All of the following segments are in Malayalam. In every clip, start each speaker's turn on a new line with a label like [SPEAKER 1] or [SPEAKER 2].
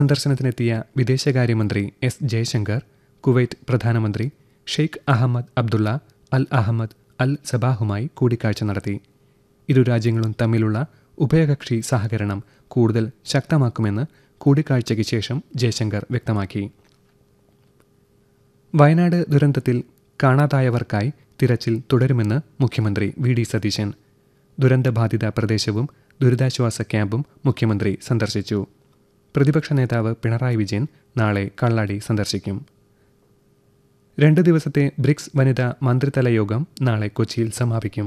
[SPEAKER 1] സന്ദർശനത്തിനെത്തിയ വിദേശകാര്യമന്ത്രി എസ് ജയശങ്കർ കുവൈറ്റ് പ്രധാനമന്ത്രി ഷെയ്ഖ് അഹമ്മദ് അബ്ദുള്ള അൽ അഹമ്മദ് അൽ സബാഹുമായി കൂടിക്കാഴ്ച നടത്തി ഇരു രാജ്യങ്ങളും തമ്മിലുള്ള ഉഭയകക്ഷി സഹകരണം കൂടുതൽ ശക്തമാക്കുമെന്ന് കൂടിക്കാഴ്ചയ്ക്ക് ശേഷം ജയശങ്കർ വ്യക്തമാക്കി വയനാട് ദുരന്തത്തിൽ കാണാതായവർക്കായി തിരച്ചിൽ തുടരുമെന്ന് മുഖ്യമന്ത്രി വി ഡി സതീശൻ ദുരന്തബാധിത പ്രദേശവും ദുരിതാശ്വാസ ക്യാമ്പും മുഖ്യമന്ത്രി സന്ദർശിച്ചു പ്രതിപക്ഷ നേതാവ് പിണറായി വിജയൻ നാളെ കള്ളാടി സന്ദർശിക്കും രണ്ട് ദിവസത്തെ ബ്രിക്സ് വനിതാ മന്ത്രിതല യോഗം നാളെ കൊച്ചിയിൽ സമാപിക്കും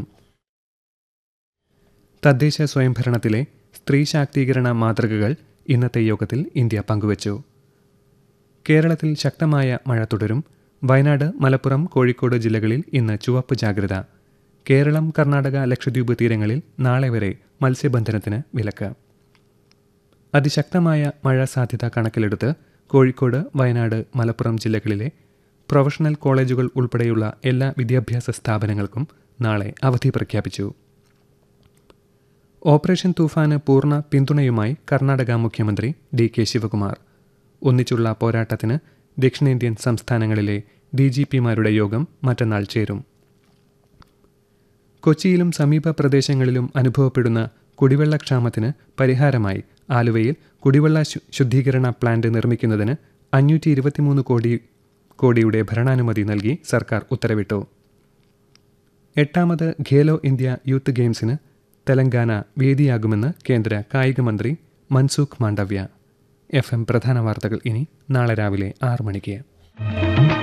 [SPEAKER 1] തദ്ദേശ സ്വയംഭരണത്തിലെ സ്ത്രീ ശാക്തീകരണ മാതൃകകൾ ഇന്നത്തെ യോഗത്തിൽ ഇന്ത്യ പങ്കുവച്ചു കേരളത്തിൽ ശക്തമായ മഴ തുടരും വയനാട് മലപ്പുറം കോഴിക്കോട് ജില്ലകളിൽ ഇന്ന് ചുവപ്പ് ജാഗ്രത കേരളം കർണാടക ലക്ഷദ്വീപ് തീരങ്ങളിൽ നാളെ വരെ മത്സ്യബന്ധനത്തിന് വിലക്ക് അതിശക്തമായ മഴ സാധ്യത കണക്കിലെടുത്ത് കോഴിക്കോട് വയനാട് മലപ്പുറം ജില്ലകളിലെ പ്രൊഫഷണൽ കോളേജുകൾ ഉൾപ്പെടെയുള്ള എല്ലാ വിദ്യാഭ്യാസ സ്ഥാപനങ്ങൾക്കും നാളെ അവധി പ്രഖ്യാപിച്ചു ഓപ്പറേഷൻ തൂഫാന് പൂർണ്ണ പിന്തുണയുമായി കർണാടക മുഖ്യമന്ത്രി ഡി കെ ശിവകുമാർ ഒന്നിച്ചുള്ള പോരാട്ടത്തിന് ദക്ഷിണേന്ത്യൻ സംസ്ഥാനങ്ങളിലെ ഡി ജി പിമാരുടെ യോഗം മറ്റന്നാൾ ചേരും കൊച്ചിയിലും സമീപ പ്രദേശങ്ങളിലും അനുഭവപ്പെടുന്ന കുടിവെള്ളക്ഷാമത്തിന് പരിഹാരമായി ആലുവയിൽ കുടിവെള്ള ശുദ്ധീകരണ പ്ലാന്റ് നിർമ്മിക്കുന്നതിന് അഞ്ഞൂറ്റി ഇരുപത്തിമൂന്ന് കോടി കോടിയുടെ ഭരണാനുമതി നൽകി സർക്കാർ ഉത്തരവിട്ടു എട്ടാമത് ഖേലോ ഇന്ത്യ യൂത്ത് ഗെയിംസിന് തെലങ്കാന വേദിയാകുമെന്ന് കേന്ദ്ര കായിക മന്ത്രി മൻസുഖ് മാണ്ഡവ്യ എഫ് എം പ്രധാന വാർത്തകൾ ഇനി നാളെ രാവിലെ ആറ് മണിക്ക്